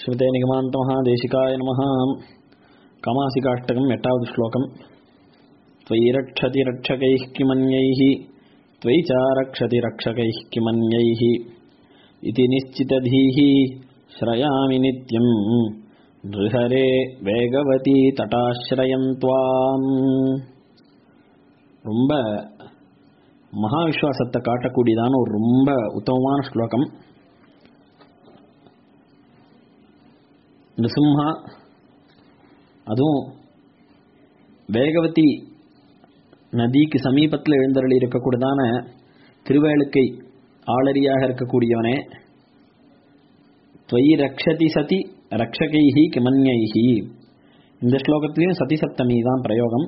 ஸ்ருதே நிகமாந்த மகாதேசிகாய நம கமாசிகாஷ்டகம் எட்டாவது ஸ்லோகம் त्वयि रक्षति रक्षकैः किमन्यैः त्वयि च रक्षति रक्षकैः किमन्यैः इति निश्चितधीः श्रयामि नित्यम् नृहरे வேகவதி தட்டாசிரயம் துவாம் ரொம்ப மகா விஸ்வாசத்தை காட்டக்கூடியதான ஒரு ரொம்ப உத்தமமான ஸ்லோகம் நிசிம்ஹா அதுவும் வேகவதி நதிக்கு சமீபத்தில் எழுந்தருளி இருக்கக்கூடியதான திருவேளுக்கை ஆளரியாக இருக்கக்கூடியவனே துவயி ரக்ஷதி சதி ரக்ஷகைஹி கிமன்யைஹி இந்த ஸ்லோகத்திலையும் சதி சப்தமி தான் பிரயோகம்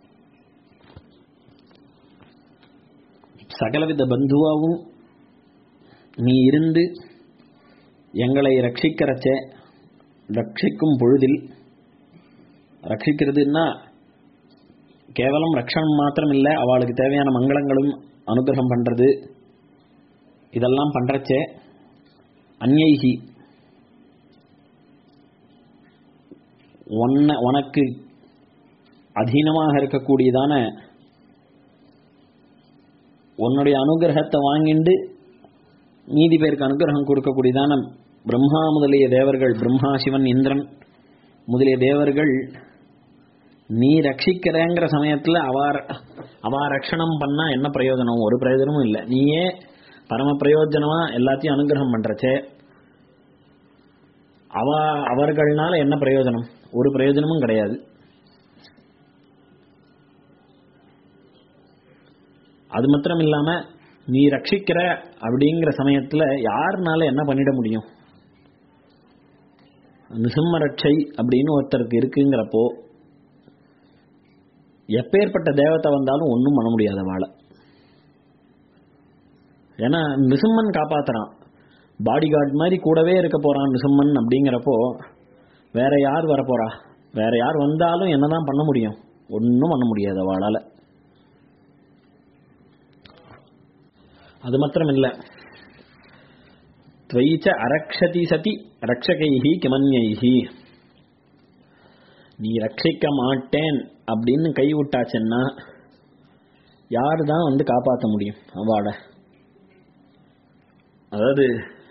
சகலவித பந்துவாவும் நீ இருந்து எங்களை ரட்சிக்கிறச்சே ரட்சிக்கும் பொழுதில் ரட்சிக்கிறதுன்னா கேவலம் ரக்ஷணம் மாத்திரம் இல்லை அவளுக்கு தேவையான மங்களங்களும் அனுகிரகம் பண்றது இதெல்லாம் பண்றச்சே அந்நைகி ஒன்ன உனக்கு அதீனமாக இருக்கக்கூடியதான உன்னுடைய அனுகிரகத்தை வாங்கிண்டு மீதி பேருக்கு அனுகிரகம் கொடுக்கக்கூடியதான பிரம்மா முதலிய தேவர்கள் பிரம்மா சிவன் இந்திரன் முதலிய தேவர்கள் நீ ரட்சிக்கிறேங்கிற சமயத்துல அவ அவ ரட்சணம் பண்ணா என்ன பிரயோஜனம் ஒரு பிரயோஜனமும் இல்லை நீயே பரம பிரயோஜனமா எல்லாத்தையும் அனுகிரகம் பண்றச்சே அவ அவர்கள்னால என்ன பிரயோஜனம் ஒரு பிரயோஜனமும் கிடையாது அது மாத்திரம் இல்லாம நீ ரட்சிக்கிற அப்படிங்கிற சமயத்துல யாருனால என்ன பண்ணிட முடியும் நிசிம்ம ரட்சை அப்படின்னு ஒருத்தருக்கு இருக்குங்கிறப்போ எப்பேற்பட்ட தேவத்தை வந்தாலும் ஒன்றும் பண்ண முடியாத வாழை ஏன்னா நிசிம்மன் காப்பாத்துறான் பாடி கார்டு மாதிரி கூடவே இருக்க போறான் நிசிம்மன் அப்படிங்கிறப்போ வேற யார் வர போறா வேற யார் வந்தாலும் என்னதான் பண்ண முடியும் ஒன்றும் பண்ண முடியாது அவளால அது மாத்திரம் இல்லை துவைச்ச அரக்ஷதி சதி ரக்ஷகைஹி கிமன்யைஹி நீ ரட்சிக்க மாட்டேன் அப்படின்னு கை விட்டாச்சுன்னா யாரு தான் வந்து காப்பாற்ற முடியும் அவாட அதாவது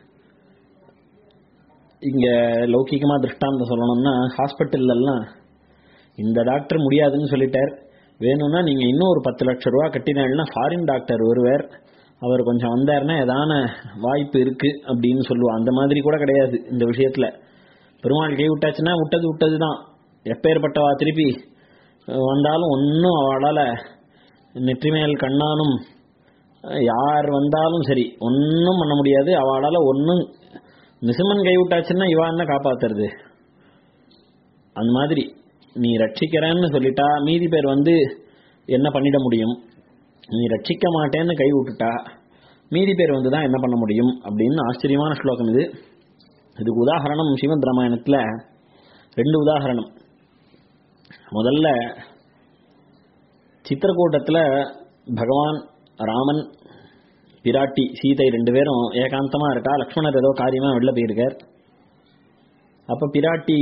இங்க லௌகிகமா திருஷ்டாந்தம் சொல்லணும்னா ஹாஸ்பிட்டல்லாம் இந்த டாக்டர் முடியாதுன்னு சொல்லிட்டார் வேணும்னா நீங்க இன்னும் ஒரு பத்து லட்சம் ரூபா கட்டினா ஃபாரின் டாக்டர் வருவார் அவர் கொஞ்சம் வந்தாருன்னா ஏதான வாய்ப்பு இருக்கு அப்படின்னு சொல்லுவா அந்த மாதிரி கூட கிடையாது இந்த விஷயத்துல பெருமாள் கை விட்டாச்சுன்னா விட்டது விட்டது தான் எப்பேற்பட்டவா திருப்பி வந்தாலும் ஒன்றும் அவளால் நெற்றிமேல் கண்ணானும் யார் வந்தாலும் சரி ஒன்றும் பண்ண முடியாது அவளால் ஒன்றும் நிசிமன் கைவிட்டாச்சுன்னா இவா என்ன காப்பாத்துறது அந்த மாதிரி நீ ரட்சிக்கிறேன்னு சொல்லிட்டா மீதி பேர் வந்து என்ன பண்ணிட முடியும் நீ ரட்சிக்க மாட்டேன்னு கை விட்டுட்டா மீதி பேர் வந்து தான் என்ன பண்ண முடியும் அப்படின்னு ஆச்சரியமான ஸ்லோகம் இது இதுக்கு உதாரணம் ஸ்ரீமத் ராமாயணத்தில் ரெண்டு உதாரணம் முதல்ல சித்திரக்கூட்டத்தில் பகவான் ராமன் பிராட்டி சீதை ரெண்டு பேரும் ஏகாந்தமா இருக்கா லக்ஷ்மணர் ஏதோ காரியமா வெளில போயிருக்கார் அப்ப பிராட்டி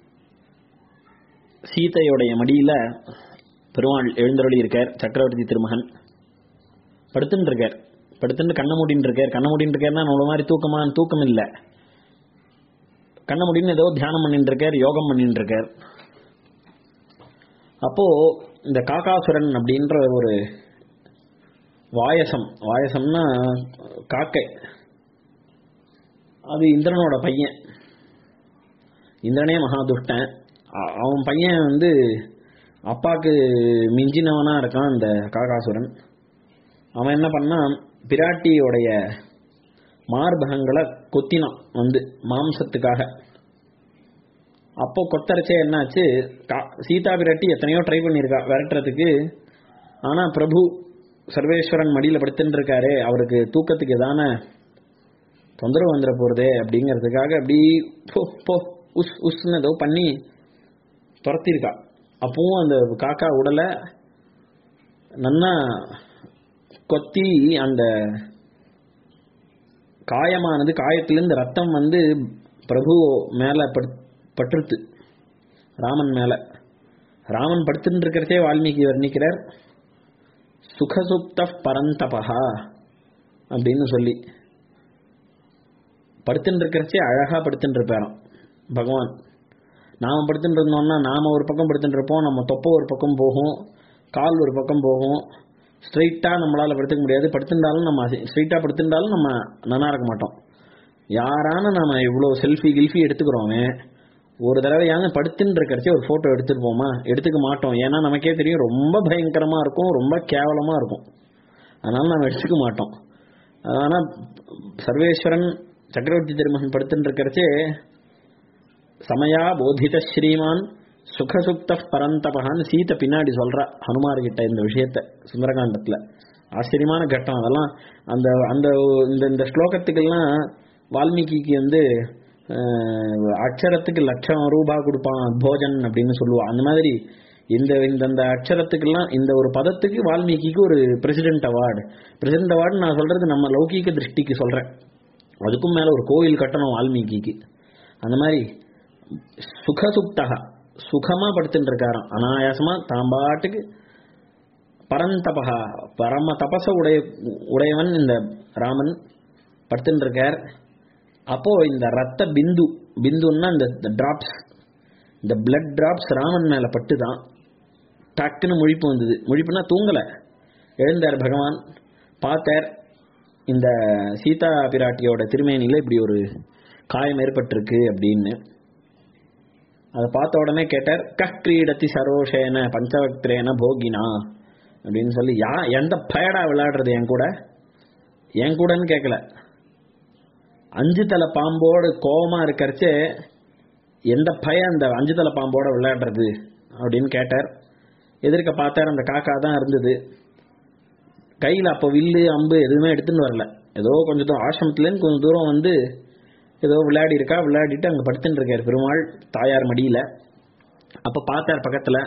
சீதையுடைய மடியில பெருமாள் எழுந்தருளி இருக்கார் சக்கரவர்த்தி திருமகன் படுத்துட்டு இருக்கார் படுத்துட்டு கண்ண மூடின்னு இருக்கார் கண்ண மூடின்னு இருக்காருன்னா நம்மள மாதிரி தூக்கமா தூக்கம் இல்லை கண்ண முடின்னு ஏதோ தியானம் பண்ணிட்டு இருக்கார் யோகம் பண்ணிட்டு இருக்கார் அப்போ இந்த காக்காசுரன் அப்படின்ற ஒரு வாயசம் வாயசம்னா காக்கை அது இந்திரனோட பையன் இந்திரனே மகாதுஷ்டன் அவன் பையன் வந்து அப்பாக்கு மிஞ்சினவனா இருக்கான் இந்த காக்காசுரன் அவன் என்ன பண்ணான் பிராட்டியோடைய மார்பகங்களை கொத்தினான் வந்து மாம்சத்துக்காக அப்போ கொத்தரைச்சே என்னாச்சு சீதா பிராட்டி எத்தனையோ ட்ரை பண்ணியிருக்கா விரட்டுறதுக்கு ஆனா பிரபு சர்வேஸ்வரன் மடியில படுத்துட்டு இருக்காரு அவருக்கு தூக்கத்துக்கு எதான தொந்தரவு வந்துட போறதே அப்படிங்கிறதுக்காக அப்படி போ போ உஸ் உஸ்ன்னு ஏதோ பண்ணி துரத்திருக்கா அப்பவும் அந்த காக்கா உடலை நன்னா கொத்தி அந்த காயமானது காயத்திலிருந்து ரத்தம் வந்து பிரபு மேல பட்- பற்றுத்து ராமன் மேல ராமன் படுத்துட்டு இருக்கிறதே வால்மீகி வர்ணிக்கிறார் சுகசுப்த பரந்தபகா அப்படின்னு சொல்லி படுத்துட்டு இருக்கிறச்சே அழகா படுத்துட்டு இருப்பாராம் பகவான் நாம படுத்துட்டு இருந்தோம்னா நாம ஒரு பக்கம் படுத்துட்டு இருப்போம் நம்ம தொப்பை ஒரு பக்கம் போகும் கால் ஒரு பக்கம் போகும் ஸ்ட்ரைட்டா நம்மளால படுத்துக்க முடியாது படுத்திருந்தாலும் நம்ம ஸ்ட்ரைட்டா படுத்திருந்தாலும் நம்ம நல்லா இருக்க மாட்டோம் யாரான நாம இவ்வளவு செல்ஃபி கில்ஃபி எடுத்துக்கிறோமே ஒரு தடவையாவது படுத்துன்னு இருக்கிறச்சே ஒரு போட்டோ எடுத்துட்டு போமா எடுத்துக்க மாட்டோம் ஏன்னா நமக்கே தெரியும் ரொம்ப பயங்கரமா இருக்கும் ரொம்ப கேவலமா இருக்கும் அதனால நாம எடுத்துக்க மாட்டோம் ஆனா சர்வேஸ்வரன் சக்கரவர்த்தி திருமகன் படுத்துட்டு இருக்கிறச்சே சமயா போதித ஸ்ரீமான் சுகசுப்த பரந்தபகான்னு சீத்தை பின்னாடி சொல்றா ஹனுமார் கிட்ட இந்த விஷயத்த சுந்தரகாண்டத்துல ஆச்சரியமான கட்டம் அதெல்லாம் அந்த அந்த இந்த இந்த ஸ்லோகத்துக்கெல்லாம் வால்மீகிக்கு வந்து அஹ், அக்ஷரத்துக்கு லட்சம் ரூபாய் கொடுப்பான் போஜன் அப்படின்னு சொல்லுவான் அந்த மாதிரி இந்த இந்த இந்த அக்ஷரத்துக்கெல்லாம் இந்த ஒரு பதத்துக்கு வால்மீகிக்கு ஒரு பிரசிடென்ட் அவார்டு பிரசிடென்ட் அவார்டு நான் சொல்றது நம்ம லௌகீக திருஷ்டிக்கு சொல்றேன் அதுக்கும் மேல ஒரு கோயில் கட்டணும் வால்மீகிக்கு அந்த மாதிரி சுகசுப்தகா சுகமா படுத்துட்டு இருக்காராம் அனாயாசமா தான் பாட்டுக்கு பரந்தபகா பரம தபச உடைய உடையவன் இந்த ராமன் படுத்துட்டு இருக்கார் அப்போ இந்த ரத்த பிந்து பிந்துன்னா இந்த டிராப்ஸ் இந்த பிளட் டிராப்ஸ் ராமன் மேல பட்டுதான் டக்குன்னு முழிப்பு வந்தது முழிப்புனா தூங்கல எழுந்தார் பகவான் பார்த்தார் இந்த சீதா பிராட்டியோட திருமேனியில இப்படி ஒரு காயம் ஏற்பட்டிருக்கு அப்படின்னு அதை பார்த்த உடனே கேட்டார் கக்ரீடத்தி சரோஷேன பஞ்சவக்திரேன போகினா அப்படின்னு சொல்லி யா எந்த பயடா விளையாடுறது என் கூட என் கூடன்னு கேட்கல அஞ்சு தலை பாம்போடு கோவமா இருக்கறச்சே எந்த பய அந்த அஞ்சு தலை பாம்போட விளையாடுறது அப்படின்னு கேட்டார் எதிர்க்க பார்த்தார் அந்த காக்கா தான் இருந்தது கையில் அப்போ வில்லு அம்பு எதுவுமே எடுத்துன்னு வரல ஏதோ கொஞ்சம் தூரம் ஆசிரமத்துலேருந்து கொஞ்சம் தூரம் வந்து ஏதோ விளையாடி இருக்கா விளையாடிட்டு அங்கே படுத்துட்டு இருக்கார் பெருமாள் தாயார் மடியில் அப்போ பார்த்தார் பக்கத்தில்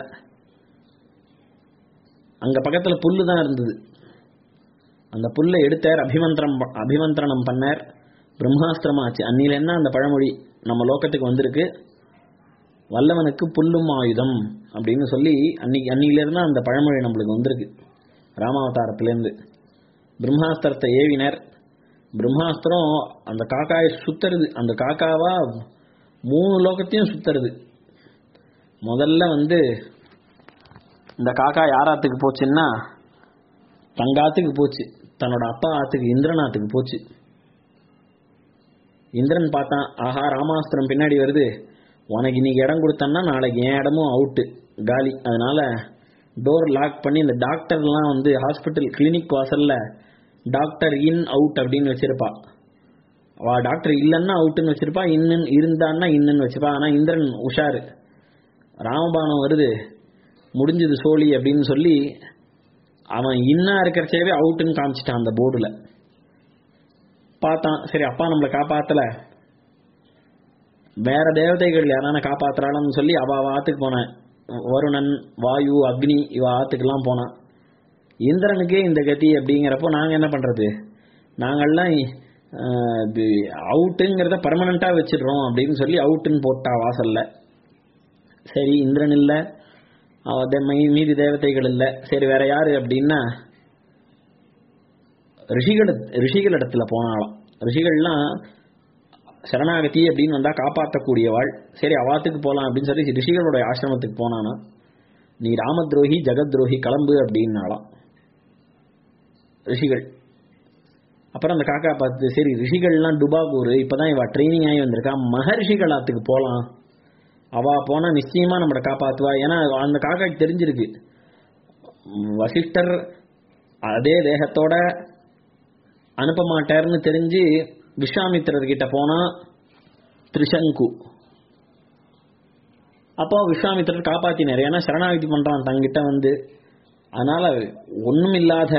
அங்கே பக்கத்தில் புல்லு தான் இருந்தது அந்த புல்லை எடுத்தார் அபிமந்திரம் ப- அபிமந்திரணம் பண்ணார் பிரம்மாஸ்திரமாச்சு அன்னில என்ன அந்த பழமொழி நம்ம லோகத்துக்கு வந்திருக்கு வல்லவனுக்கு புல்லும் ஆயுதம் அப்படின்னு சொல்லி அன்னைக்கு அன்னிலிருந்து அந்த பழமொழி நம்மளுக்கு வந்திருக்கு ராமாவதாரத்திலேருந்து பிரம்மாஸ்திரத்தை ஏவினர் பிரம்மாஸ்திரம் அந்த காக்காயை சுத்துறது அந்த காக்காவா மூணு லோகத்தையும் சுத்துறது முதல்ல வந்து இந்த காக்கா யார் ஆத்துக்கு போச்சுன்னா தங்காத்துக்கு போச்சு தன்னோட அப்பா ஆத்துக்கு இந்திரநாத்துக்கு போச்சு இந்திரன் பார்த்தான் ஆஹா ராமாஸ்திரம் பின்னாடி வருது உனக்கு இன்னைக்கு இடம் கொடுத்தன்னா நாளைக்கு என் இடமும் அவுட்டு காலி அதனால டோர் லாக் பண்ணி இந்த டாக்டர்லாம் வந்து ஹாஸ்பிட்டல் கிளினிக் வாசல்ல டாக்டர் இன் அவுட் அப்படின்னு வச்சிருப்பா அவ டாக்டர் இல்லைன்னா அவுட்டுன்னு வச்சிருப்பா இன்னும் இருந்தான்னா இன்னுன்னு வச்சிருப்பா ஆனா இந்திரன் உஷாரு ராமபானம் வருது முடிஞ்சது சோழி அப்படின்னு சொல்லி அவன் இன்னா இருக்கிறச்சேவே அவுட்டுன்னு காமிச்சிட்டான் அந்த போர்டுல பார்த்தான் சரி அப்பா நம்மளை காப்பாத்தல வேற தேவதைகள் யாரான காப்பாத்துறாளுன்னு சொல்லி அவ அவ ஆத்துக்கு போனேன் வருணன் வாயு அக்னி இவ ஆத்துக்கெல்லாம் போனான் இந்திரனுக்கே இந்த கதி அப்படிங்கிறப்போ நாங்க என்ன பண்றது நாங்கள்லாம் அவுட்டுங்கிறத பர்மனண்டா வச்சிடுறோம் அப்படின்னு சொல்லி அவுட்டுன்னு போட்டா வாசல்ல சரி இந்திரன் இல்ல அவ தே- மீ- மீதி தேவதைகள் இல்ல சரி வேற யாரு அப்படின்னா ரிஷிகள் ரிஷிகள் இடத்துல போனாலாம் ரிஷிகள்லாம் சரணாகதி அப்படின்னு வந்தா காப்பாற்றக்கூடியவாள் சரி அவாத்துக்கு போலாம் அப்படின்னு சொல்லி ரிஷிகளோட ஆசிரமத்துக்கு போனானா நீ ராமத்ரோஹி ஜெகத்ரோஹி கிளம்பு அப்படின்னாலாம் ரிஷிகள் அப்புறம் அந்த காக்கா பார்த்து சரி ரிஷிகள்லாம் டுபாகூர் இப்பதான் இவ ட்ரைனிங் ஆகி வந்திருக்கா மகரிஷிகள் ஆத்துக்கு போலாம் அவ போனா நிச்சயமா நம்மளை காப்பாத்துவா ஏன்னா அந்த காக்காக்கு தெரிஞ்சிருக்கு வசிஷ்டர் அதே தேகத்தோட அனுப்ப மாட்டார்னு தெரிஞ்சு விஸ்வாமித்திரர் கிட்ட போனா திரிசங்கு அப்போ விஸ்வாமித்திரர் காப்பாத்தினார் ஏன்னா சரணாகதி பண்றான் தங்கிட்ட வந்து அதனால ஒண்ணும் இல்லாத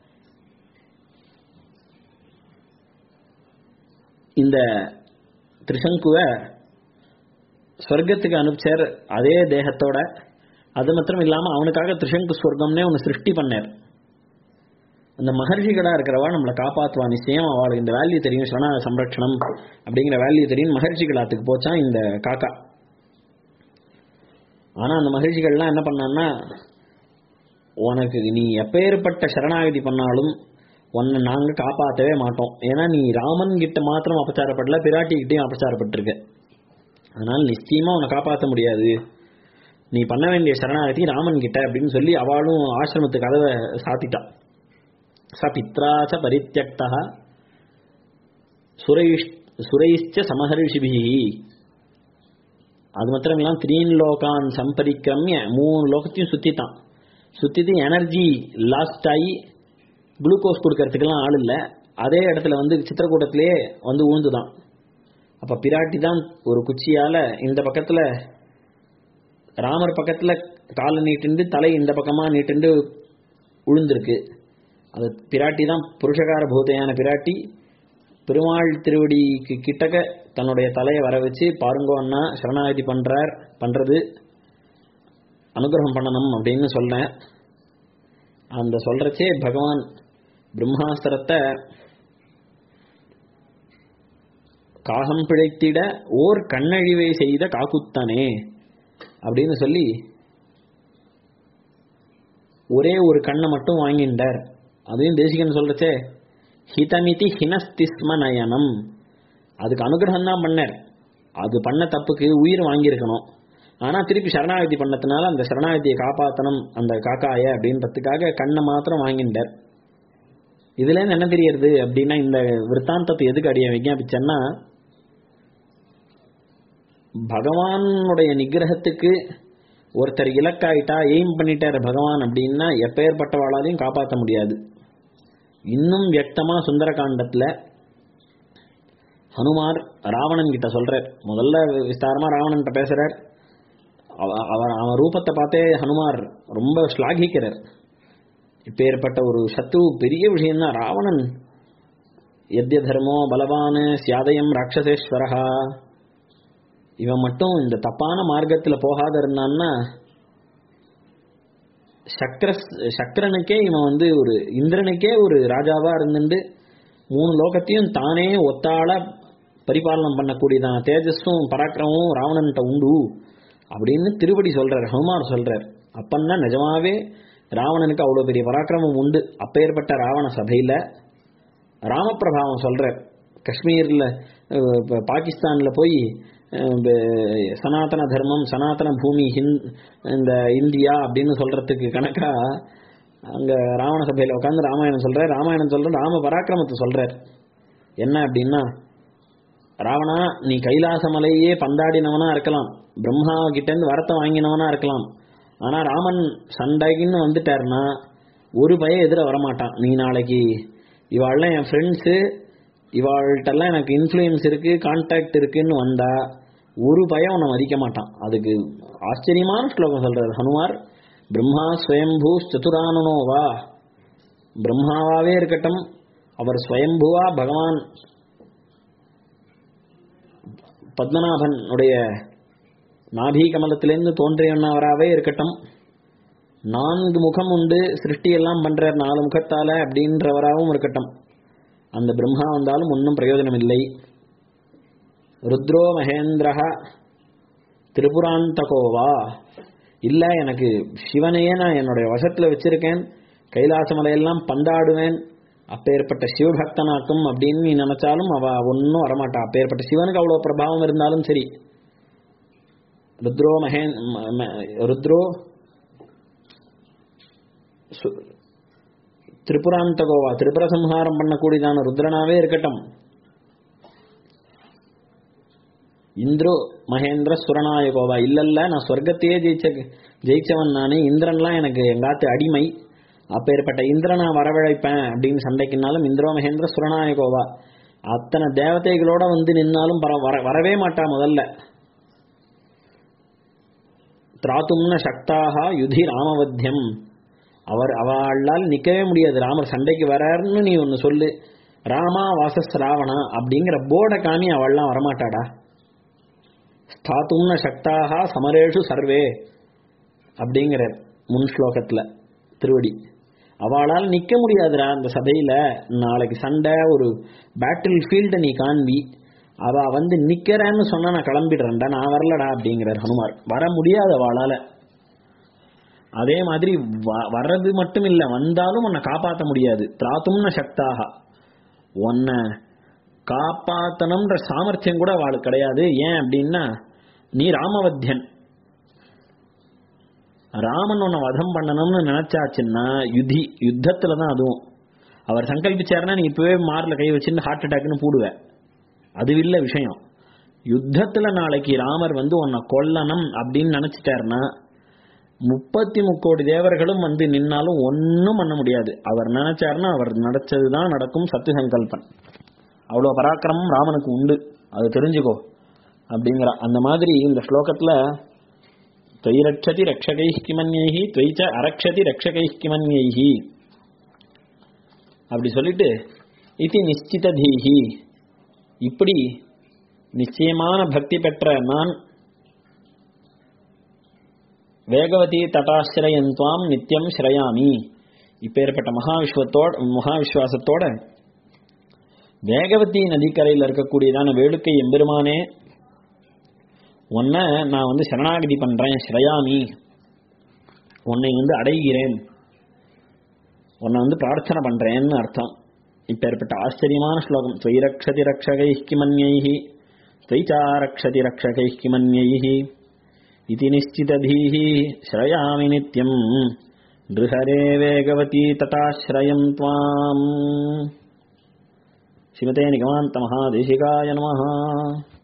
இந்த திரிசங்குவை ஸ்வர்க்கத்துக்கு அனுப்பிச்சார் அதே தேகத்தோட அது மாத்திரம் இல்லாம அவனுக்காக திரிசங்கு ஸ்வர்க்கம்னே ஒன்று சிருஷ்டி பண்ணார் அந்த மகர்ஷிகளா இருக்கிறவா நம்மளை காப்பாத்துவா நிச்சயம் அவளுக்கு இந்த வேல்யூ தெரியும் சரண சம்ரட்சணம் அப்படிங்கிற வேல்யூ தெரியும் மகர்ஷிகளாத்துக்கு போச்சான் இந்த காக்கா ஆனா அந்த மகிழ்ச்சிகள்லாம் என்ன பண்ணான்னா உனக்கு நீ எப்பேற்பட்ட சரணாகதி பண்ணாலும் உன்னை நாங்க காப்பாற்றவே மாட்டோம் ஏன்னா நீ ராமன் கிட்ட மாத்திரம் அபச்சாரப்படல பிராட்டி கிட்டையும் அபச்சாரப்பட்டிருக்க அதனால நிச்சயமா உன்னை காப்பாற்ற முடியாது நீ பண்ண வேண்டிய சரணாகதி ராமன் கிட்ட அப்படின்னு சொல்லி அவளும் ஆசிரமத்து கதவை சாத்திட்டான் ச பித்ராச்ச பரித்தியக்தா சுரைஷ் சுரைஷ்ச சமஹர்ஷிபிஹி அது மாத்திரம் இல்லாம த்ரீன் லோகான் சம்பரிக்கிரமிய மூணு லோகத்தையும் சுத்திட்டான் சுத்திட்டு எனர்ஜி லாஸ்ட் ஆகி குளுக்கோஸ் கொடுக்கறதுக்கெல்லாம் ஆள் இல்லை அதே இடத்துல வந்து சித்திரக்கூட்டத்திலேயே வந்து ஊழ்ந்துதான் அப்ப பிராட்டி தான் ஒரு குச்சியால இந்த பக்கத்துல ராமர் பக்கத்துல காலை நீட்டுண்டு தலை இந்த பக்கமா நீட்டுண்டு உழுந்திருக்கு அது பிராட்டி தான் புருஷகார பூதையான பிராட்டி பெருமாள் திருவடிக்கு கிட்டக்க தன்னுடைய தலையை வர வச்சு பாருங்கோ அண்ணா சரணாகதி பண்றார் பண்றது அனுகிரகம் பண்ணணும் அப்படின்னு சொல்றேன் அந்த சொல்றச்சே பகவான் பிரம்மாஸ்திரத்தை காகம் பிழைத்திட ஓர் கண்ணழிவை செய்த காக்குத்தனே அப்படின்னு சொல்லி ஒரே ஒரு கண்ணை மட்டும் வாங்கிண்டார் அதையும் தேசிகன் சொல்றச்சே ஹிதமிதி ஹினஸ்திஸ்ம நயனம் அதுக்கு அனுகிரகம் தான் பண்ணார் அது பண்ண தப்புக்கு உயிர் வாங்கியிருக்கணும் ஆனா திருப்பி சரணாகதி பண்ணதுனால அந்த சரணாகதியை காப்பாத்தணும் அந்த காக்காய அப்படின்றதுக்காக கண்ணை மாத்திரம் வாங்கிண்டார் இதுல இருந்து என்ன தெரியறது அப்படின்னா இந்த விற்த்தாந்தத்தை எதுக்கு அடிய விஞ்ஞாபிச்சேன்னா பகவானுடைய நிகிரகத்துக்கு ஒருத்தர் இலக்காயிட்டா எய்ம் பண்ணிட்டார் பகவான் அப்படின்னா எப்பேற்பட்டவாளாலையும் காப்பாற்ற முடியாது இன்னும் வியக்தமா சுந்தரகாண்டத்துல ஹனுமார் ராவணன் கிட்ட சொல்றார் முதல்ல விஸ்தாரமா ராவணன் கிட்ட பேசுறார் அவ- அவர் அவன் ரூபத்தை பார்த்தே ஹனுமார் ரொம்ப ஸ்லாகிக்கிறார் இப்பேற்பட்ட ஒரு சத்து பெரிய விஷயம்தான் ராவணன் எத்ய தர்மோ பலவான் சியாதயம் ராட்சசேஸ்வரஹா இவன் மட்டும் இந்த தப்பான மார்க்கத்துல போகாத இருந்தான்னா சக்கர சக்கரனுக்கே இவன் வந்து ஒரு இந்திரனுக்கே ஒரு ராஜாவா இருந்துட்டு மூணு லோகத்தையும் தானே ஒத்தாள பரிபாலனம் பண்ணக்கூடியதான தேஜஸும் பராக்கிரமும் ராவணன்ட்ட உண்டு அப்படின்னு திருப்படி சொல்றார் ஹனுமார் சொல்றார் அப்பன்னா நிஜமாவே ராவணனுக்கு அவ்வளவு பெரிய பராக்கிரமம் உண்டு அப்பேற்பட்ட ராவண சபையில ராமபிரபாவம் சொல்றார் காஷ்மீர்ல அஹ், ப- பாகிஸ்தான்ல போய் அஹ், ப- சனாதன தர்மம் சனாதன பூமி ஹிந்த் இந்த இந்தியா அப்படின்னு சொல்றதுக்கு கணக்கா அங்க ராவண சபையில உட்காந்து ராமாயணம் சொல்றார் ராமாயணம் சொல்ற ராம பராக்கிரமத்தை சொல்றார் என்ன அப்படின்னா ராவணா நீ கைலாச மலையே பந்தாடினவனா இருக்கலாம் பிரம்மா கிட்ட இருந்து வரத்தை வாங்கினவனா இருக்கலாம் ஆனா ராமன் சண்டைக்குன்னு வந்துட்டாருன்னா ஒரு பய எதிர வரமாட்டான் நீ நாளைக்கு இவாள்லாம் என் ஃப்ரெண்ட்ஸு இவாள்கிட்டலாம் எனக்கு இன்ஃப்ளூயன்ஸ் இருக்கு கான்டாக்ட் இருக்குன்னு வந்தா ஒரு பயம் உன்னை மதிக்க மாட்டான் அதுக்கு ஆச்சரியமான ஸ்லோகம் சொல்றாரு ஹனுமார் பிரம்மா ஸ்வயம்பூ சதுரானனோவா பிரம்மாவாவே இருக்கட்டும் அவர் ஸ்வயம்புவா பகவான் பத்மநாபன் உடைய நாபி கமலத்திலிருந்து தோன்றியவராகவே இருக்கட்டும் நான்கு முகம் உண்டு சிருஷ்டி எல்லாம் பண்றார் நாலு முகத்தால அப்படின்றவராகவும் இருக்கட்டும் அந்த பிரம்மா வந்தாலும் ஒன்றும் பிரயோஜனம் இல்லை ருத்ரோ மகேந்திரஹ திரிபுராந்தகோவா இல்ல எனக்கு சிவனையே நான் என்னுடைய வசத்துல வச்சிருக்கேன் கைலாச மலையெல்லாம் பந்தாடுவேன் அப்பேற்பட்ட சிவபக்தனாக்கும் அப்படின்னு நீ நினைச்சாலும் அவ ஒன்றும் வரமாட்டா அப்பேற்பட்ட சிவனுக்கு அவ்வளவு பிரபாவம் இருந்தாலும் சரி ருத்ரோ மகேன் ம- ம- ருத்ரோ சு- திரிபுராந்தகோவா திரிபுர சம்ஹாரம் பண்ணக்கூடியதான ருத்ரனாவே இருக்கட்டும் இந்திரோ மகேந்திர சுரநாயகோவா இல்லல்ல நான் சொர்க்கத்தையே ஜெயிச்ச ஜெயிச்சவன் நானே இந்திரன்லாம் எனக்கு எங்காத்து அடிமை அப்பேற்பட்ட இந்திரனை வரவழைப்பேன் அப்படின்னு சண்டைக்குனாலும் இந்திரோ மகேந்திர சுரநாயகோவா அத்தனை தேவதைகளோட வந்து நின்னாலும் பர- வர வரவே மாட்டா முதல்ல திராத்தும்ன சக்தாக யுதி ராமவத்தியம் அவர் அவளால் நிக்கவே முடியாது ராமர் சண்டைக்கு வராருன்னு நீ ஒன்னு சொல்லு ராமா வாசஸ் ராவணா அப்படிங்கிற போர்டை காமி அவள்லாம் வரமாட்டாடா ஸ்தாத்தும்ன சக்தாக சமரேஷு சர்வே அப்படிங்கிற முன் ஸ்லோகத்துல திருவடி அவளால் நிக்க முடியாதுடா அந்த சபையில நாளைக்கு சண்டை ஒரு பேட்டில் ஃபீல்ட நீ காண்பி அவ வந்து நிக்கிறேன்னு சொன்னா நான் கிளம்பிடுறேன்டா நான் வரலடா அப்படிங்கிறார் ஹனுமார் வர முடியாது அவளால அதே மாதிரி வ- வர்றது மட்டும் இல்ல வந்தாலும் உன்னை காப்பாற்ற முடியாது திராத்தும்ன சக்தாக உன்னை காப்பாத்தணும்ன்ற சாமர்த்தியம் கூட அவளுக்கு கிடையாது ஏன் அப்படின்னா நீ ராமவத்தியன் ராமன் உன்னை வதம் பண்ணணும்னு நினைச்சாச்சுன்னா யுதி யுத்தத்துல தான் அதுவும் அவர் சங்கல்பிச்சாருன்னா நீ இப்பவே மார்ல கை வச்சுன்னு ஹார்ட் அட்டாக்னு போடுவ அது இல்ல விஷயம் யுத்தத்துல நாளைக்கு ராமர் வந்து உன்னை கொல்லணும் அப்படின்னு நினைச்சிட்டாருன்னா முப்பத்தி முக்கோடி தேவர்களும் வந்து நின்னாலும் ஒன்றும் பண்ண முடியாது அவர் நினைச்சாருன்னா அவர் நடச்சதுதான் நடக்கும் சத்திய சங்கல்பன் அவ்வளோ பராக்கிரமம் ராமனுக்கு உண்டு அது தெரிஞ்சுக்கோ அப்படிங்கிற அந்த மாதிரி இந்த ஸ்லோகத்துல துவைரட்சதி ரக்ஷகை கிமன்யைஹி துவைச்ச அரக்ஷதி ரக்ஷகை கிமன்யைஹி அப்படி சொல்லிட்டு இது நிச்சித தீஹி இப்படி நிச்சயமான பக்தி பெற்ற நான் வேகவதி தட்டாசிரயந்த்வாம் நித்தியம் ஸ்ரயாமி இப்பேற்பட்ட மகாவிஸ்வத்தோட மகாவிஸ்வாசத்தோட வேகவதி நதிக்கரையில் இருக்கக்கூடியதான வேடுக்கை எம்பெருமானே உன்னை நான் வந்து சரணாகதி பண்றேன் ஸ்ரயாமி உன்னை வந்து அடைகிறேன் உன்னை வந்து பிரார்த்தனை பண்றேன்னு அர்த்தம் இப்பேற்பட்ட ஆச்சரியமான ஸ்லோகம் துவைரக்ஷதி ரக்ஷகை கிமன்யைஹி துவைச்சாரக்ஷதி ரக்ஷகை கிமன்யைஹி इति निश्चितधीः श्रयामि नित्यम् नृहरे वेगवती तटाश्रयम् त्वाम् श्रीमते निगमान्तमहादेशिकाय नमः